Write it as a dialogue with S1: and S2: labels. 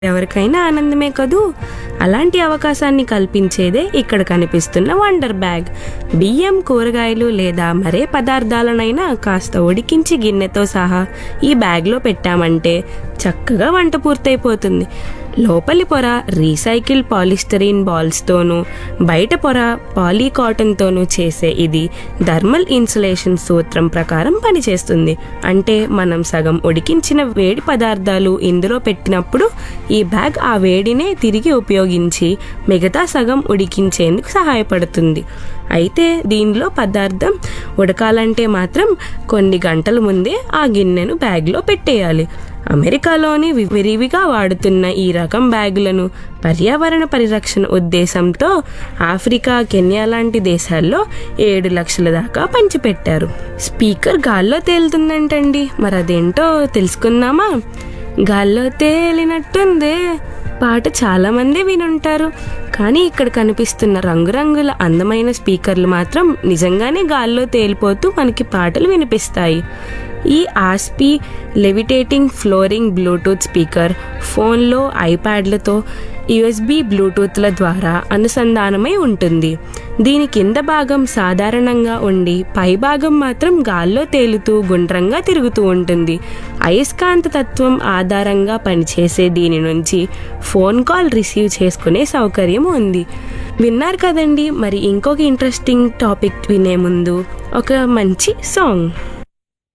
S1: ఎవరికైనా ఆనందమే కదూ అలాంటి అవకాశాన్ని కల్పించేదే ఇక్కడ కనిపిస్తున్న వండర్ బ్యాగ్ బియ్యం కూరగాయలు లేదా మరే పదార్థాలనైనా కాస్త ఉడికించి గిన్నెతో సహా ఈ బ్యాగ్లో పెట్టామంటే చక్కగా వంట పూర్తయిపోతుంది లోపలి పొర రీసైకిల్ పాలిస్టరీన్ బాల్స్తోనూ బయట పొర పాలీ కాటన్తోనూ చేసే ఇది థర్మల్ ఇన్సులేషన్ సూత్రం ప్రకారం పనిచేస్తుంది అంటే మనం సగం ఉడికించిన వేడి పదార్థాలు ఇందులో పెట్టినప్పుడు ఈ బ్యాగ్ ఆ వేడినే తిరిగి ఉపయోగించి మిగతా సగం ఉడికించేందుకు సహాయపడుతుంది అయితే దీనిలో పదార్థం ఉడకాలంటే మాత్రం కొన్ని గంటల ముందే ఆ గిన్నెను బ్యాగ్లో పెట్టేయాలి అమెరికాలోని వి- విరివిగా వాడుతున్న ఈ రకం బ్యాగులను పర్యావరణ పరిరక్షణ ఉద్దేశంతో ఆఫ్రికా కెన్యా లాంటి దేశాల్లో ఏడు లక్షల దాకా పంచిపెట్టారు స్పీకర్ గాల్లో తేలుతుందంటండి మరి అదేంటో తెలుసుకుందామా గాల్లో తేలినట్టుందే పాట చాలా మంది వినుంటారు కానీ ఇక్కడ కనిపిస్తున్న రంగురంగుల అందమైన స్పీకర్లు మాత్రం నిజంగానే గాల్లో తేలిపోతూ మనకి పాటలు వినిపిస్తాయి ఈ ఆస్పీ లెవిటేటింగ్ ఫ్లోరింగ్ బ్లూటూత్ స్పీకర్ ఫోన్లో ఐప్యాడ్లతో యుఎస్బి బ్లూటూత్ల ద్వారా అనుసంధానమై ఉంటుంది దీని కింద భాగం సాధారణంగా ఉండి పై భాగం మాత్రం గాల్లో తేలుతూ గుండ్రంగా తిరుగుతూ ఉంటుంది అయస్కాంత తత్వం ఆధారంగా పనిచేసే దీని నుంచి ఫోన్ కాల్ రిసీవ్ చేసుకునే సౌకర్యం ఉంది విన్నారు కదండి మరి ఇంకొక ఇంట్రెస్టింగ్ టాపిక్ వినే ముందు ఒక మంచి సాంగ్